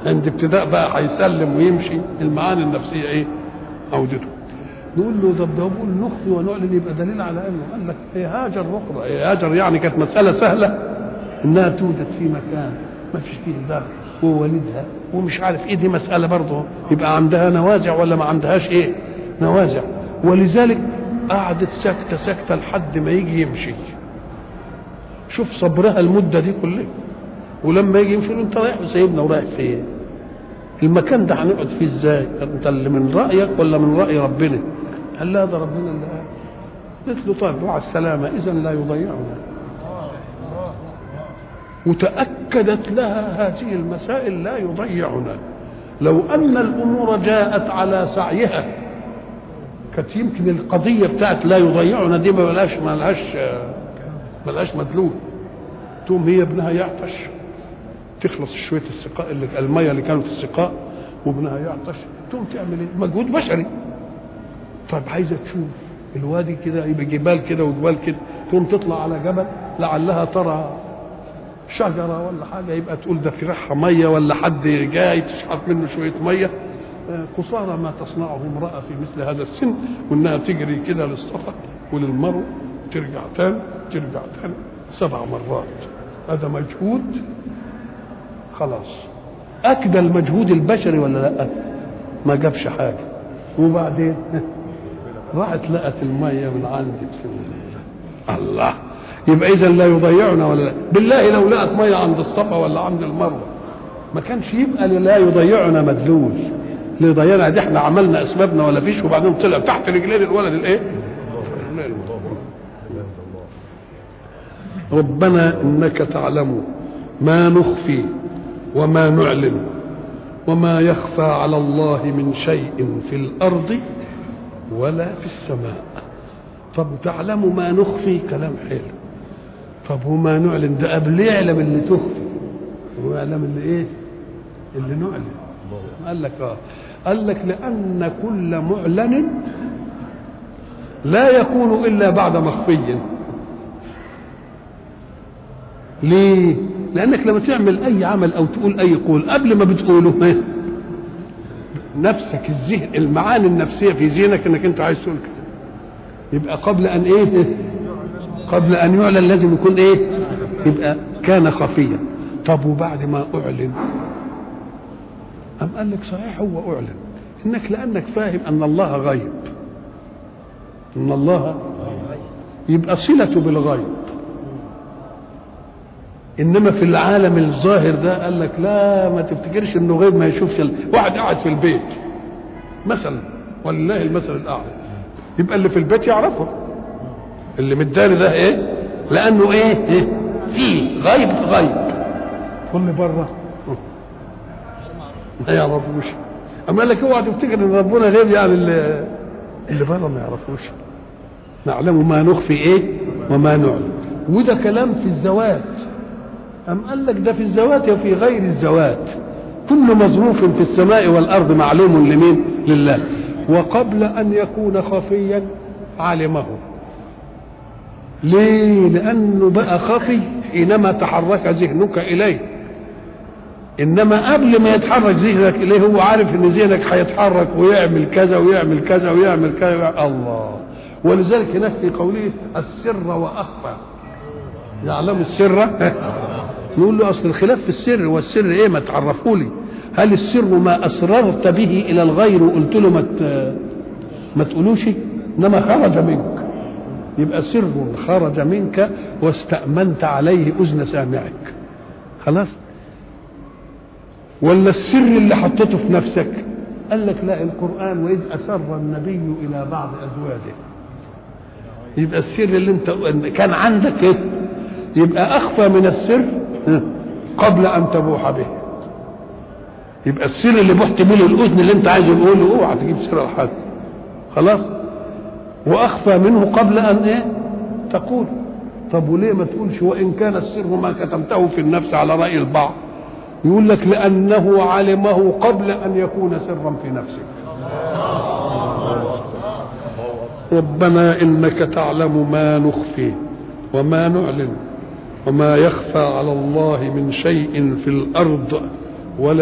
عند ابتداء بقى هيسلم ويمشي المعاني النفسيه ايه عودته نقول له ده ده بقول نخفي ونعلن يبقى دليل على انه قال لك إيه هاجر رقرة إيه هاجر يعني كانت مساله سهله انها توجد في مكان ما فيش فيه زرع ووالدها ومش عارف ايه دي مساله برضه يبقى عندها نوازع ولا ما عندهاش ايه نوازع ولذلك قعدت ساكته ساكته لحد ما يجي يمشي شوف صبرها المده دي كلها ولما يجي يمشي انت رايح وسايبنا ورايح فين المكان ده هنقعد فيه ازاي انت اللي من رايك ولا من راي ربنا قال لا ده ربنا اللي قال قلت له طيب مع السلامه اذا لا يضيعنا وتاكدت لها هذه المسائل لا يضيعنا لو ان الامور جاءت على سعيها كانت يمكن القضيه بتاعت لا يضيعنا دي ما لهاش ما لهاش ما لهاش مدلول تقوم هي ابنها يعطش تخلص شويه السقاء اللي الميه اللي كانوا في السقاء وابنها يعطش تقوم تعمل ايه؟ مجهود بشري طيب عايزه تشوف الوادي كده يبقى جبال كده وجبال كده تقوم تطلع على جبل لعلها ترى شجره ولا حاجه يبقى تقول ده في ريحها ميه ولا حد جاي تشحط منه شويه ميه آه، قصارى ما تصنعه امراه في مثل هذا السن وانها تجري كده للصفا وللمرو ترجع تاني ترجع تاني سبع مرات هذا مجهود خلاص اكدى المجهود البشري ولا لا ما جابش حاجه وبعدين راحت لقت الميه من عندك الله يبقى اذا لا يضيعنا ولا لا بالله لو لقت ميه عند الصفا ولا عند المروه ما كانش يبقى لا يضيعنا مدلول اللي يضيعنا دي احنا عملنا اسبابنا ولا فيش وبعدين طلع تحت رجلين الولد الايه ربنا انك تعلم ما نخفي وما نعلن وما يخفى على الله من شيء في الارض ولا في السماء طب تعلم ما نخفي كلام حلو طب وما نعلن ده قبل يعلم اللي تخفي ويعلم اللي ايه اللي نعلن قال لك اه قال لك لان كل معلن لا يكون الا بعد مخفي ليه لانك لما تعمل اي عمل او تقول اي قول قبل ما بتقوله ايه نفسك الذهن المعاني النفسيه في ذهنك انك انت عايز تقول كده يبقى قبل ان ايه قبل ان يعلن لازم يكون ايه يبقى كان خفيا طب وبعد ما اعلن أم قال لك صحيح هو اعلن انك لانك فاهم ان الله غيب ان الله يبقى صلته بالغيب انما في العالم الظاهر ده قال لك لا ما تفتكرش انه غيب ما يشوفش ال... واحد قاعد في البيت مثلا ولله المثل الاعلى يبقى اللي في البيت يعرفه اللي متداري ده ايه لانه ايه, إيه؟ في غيب غيب واللي بره ما يعرفوش اما قال لك اوعى تفتكر ان ربنا غيب يعني اللي اللي بره ما يعرفوش نعلم ما نخفي ايه وما نعلم وده كلام في الزواج أم قال لك ده في الزوات وفي غير الزوات كل مظروف في السماء والأرض معلوم لمين لله وقبل أن يكون خفيا علمه ليه لأنه بقى خفي حينما تحرك ذهنك إليه إنما قبل ما يتحرك ذهنك إليه هو عارف إن ذهنك هيتحرك ويعمل كذا ويعمل كذا ويعمل كذا الله ولذلك هناك في قوله السر وأخفى يعلم السر يقول له اصل الخلاف في السر والسر ايه ما تعرفوا لي هل السر ما اسررت به الى الغير وقلت له ما ما تقولوش انما خرج منك يبقى سر خرج منك واستأمنت عليه اذن سامعك خلاص ولا السر اللي حطيته في نفسك قال لك لا القرآن وإذ أسر النبي إلى بعض أزواجه يبقى السر اللي انت كان عندك ايه يبقى اخفى من السر قبل ان تبوح به يبقى السر اللي بحت به الاذن اللي انت عايز تقوله اوعى تجيب سر لحد خلاص واخفى منه قبل ان ايه تقول طب وليه ما تقولش وان كان السر ما كتمته في النفس على راي البعض يقول لك لانه علمه قبل ان يكون سرا في نفسك ربنا انك تعلم ما نخفي وما نعلن وما يخفى على الله من شيء في الارض ولا